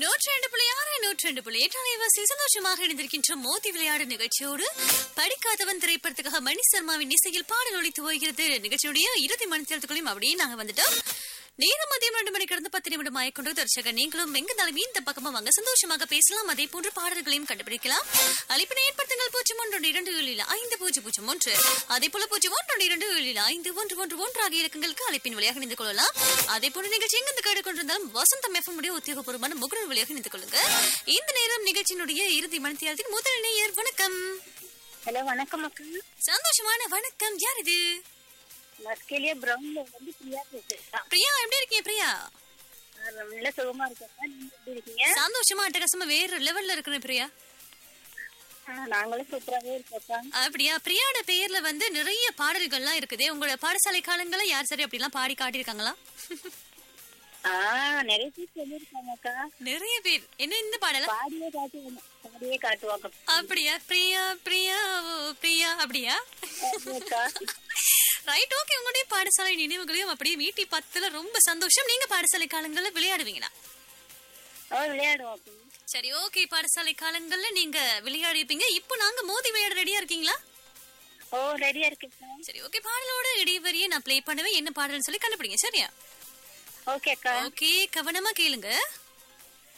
நூற்றி ரெண்டு புள்ளி ஆறு நூற்றி ரெண்டு புள்ளி எட்டு அலைவாசி சந்தோஷமாக இணைந்திருக்கின்ற மோதி விளையாடு நிகழ்ச்சியோடு படிக்காதவன் திரைப்படத்துக்காக மணி சர்மாவின் இசையில் பாடல் ஒழித்து போகிறது நிகழ்ச்சியுடைய இறுதி மணித்தேரத்துக்குள்ளையும் அப்படியே நாங்க வந்துட்டோம் நேரம் மதியம் ரெண்டு மணிக்கு இருந்து பத்து நிமிடம் ஆயிக்கொண்டு தர்ஷக நீங்களும் எங்கனாலும் இந்த பக்கமா வாங்க சந்தோஷமாக பேசலாம் அதே போன்று பாடல்களையும் கண்டுபிடிக்கலாம் அழைப்பினை ஏற்படுத்துங்கள் பூஜ்ஜியம் ஒன்று இரண்டு ஏழில் ஐந்து பூஜ்ஜியம் பூஜ்ஜியம் ஒன்று அதே போல பூஜ்ஜியம் ஒன்று இரண்டு ஏழில் ஐந்து ஒன்று ஒன்று ஒன்று ஆகிய இலக்கங்களுக்கு அழைப்பின் வழியாக இணைந்து கொள்ளலாம் அதே போல நிகழ்ச்சி எங்கிருந்து கேட்டுக்கொண்டிருந்தாலும் வசந்தம் எஃப்எம் உடைய உத்தியோகபூர்வமான முகநூல் வழியாக இணைந்து கொள்ளுங்க இந்த நேரம் நிகழ்ச்சியினுடைய இறுதி மணித்தியாலத்தின் முதல் நேயர் வணக்கம் ஹலோ வணக்கம் அக்கா சந்தோஷமான வணக்கம் யார் இது மஸ்கேலியா பிரவுன்ல வந்து பிரியா பேசுறேன் பிரியா எப்படி இருக்கீங்க பிரியா நல்ல சுகமா இருக்கா நீங்க எப்படி இருக்கீங்க சந்தோஷமா அட்டகாசமா வேற லெவல்ல இருக்கிறேன் பிரியா ஆ, நாங்களும் சூப்பராகவே இருக்கோம்க்கா அப்படியா பிரியாட பெயர்ல வந்து நிறைய பாடல்கள்லாம் இருக்குதே உங்களோட பாடசாலை காலங்கள்ல யார் சரி அப்படிலாம் பாடி காட்டியிருக்காங்களா ஆ நிறைய பேர் சொல்லியிருக்காங்கக்கா நிறைய பேர் என்ன இந்த பாடல பாடியே காட்டுவாங்க பாடியே காட்டுவாங்க அப்படியா பிரியா பிரியா ஓ, பிரியா அப்படியா ஆமாக்கா. ரைட் ஓகே உங்களுடைய பாடசாலை நினைவுகளையும் அப்படியே மீட்டி பத்துல ரொம்ப சந்தோஷம் நீங்க பாடசாலை காலங்கள்ல விளையாடுவீங்களா ஓ விளையாடுவோம் அக்கா. சரி ஓகே பாடசாலை காலங்கள்ல நீங்க விளையாடிருப்பீங்க இப்போ நாங்க மோதி விளையாட ரெடியா இருக்கீங்களா ஓ ரெடியா இருக்கேக்கா சரி ஓகே பாடலோட இடைவெளியை நான் ப்ளே பண்ணுவேன் என்ன பாடல்னு சொல்லி கண்டுபிடிங்க சரியா ஓகே அக்கா ஓகே கவனமா கேளுங்க